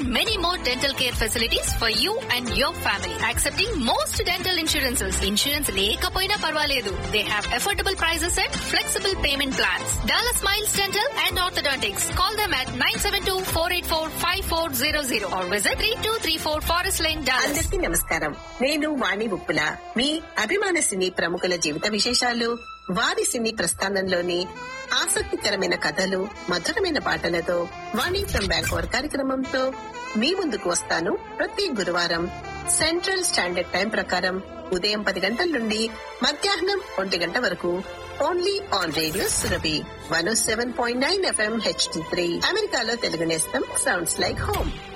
many more dental care facilities for you and your family. Accepting most dental insurances. Insurance లేకపోయినా పర్వాలేదు. They have affordable prices and flexible payment plans. Dallas Smiles Dental and Orthodontics. Call them at 972-484-5400 or visit 3234 Forest Lane, Dallas. అందరికీ నమస్కారం నేను వాణి ఉప్పుల మీ అభిమాన సినీ ప్రముఖుల జీవిత విశేషాలు వారి సినీ ప్రస్థానంలోని ఆసక్తికరమైన కథలు మధురమైన పాటలతో వాణి ఫ్రమ్ బ్యాంకోర్ కార్యక్రమంతో మీ ముందుకు వస్తాను ప్రతి గురువారం సెంట్రల్ స్టాండర్డ్ టైం ప్రకారం ఉదయం పది గంటల నుండి మధ్యాహ్నం ఒంటి గంట వరకు only on radio Surabhi one seven point nine F M H three అమెరికాలో తెలుగు నేస్తం సౌండ్స్ లైక్ హోమ్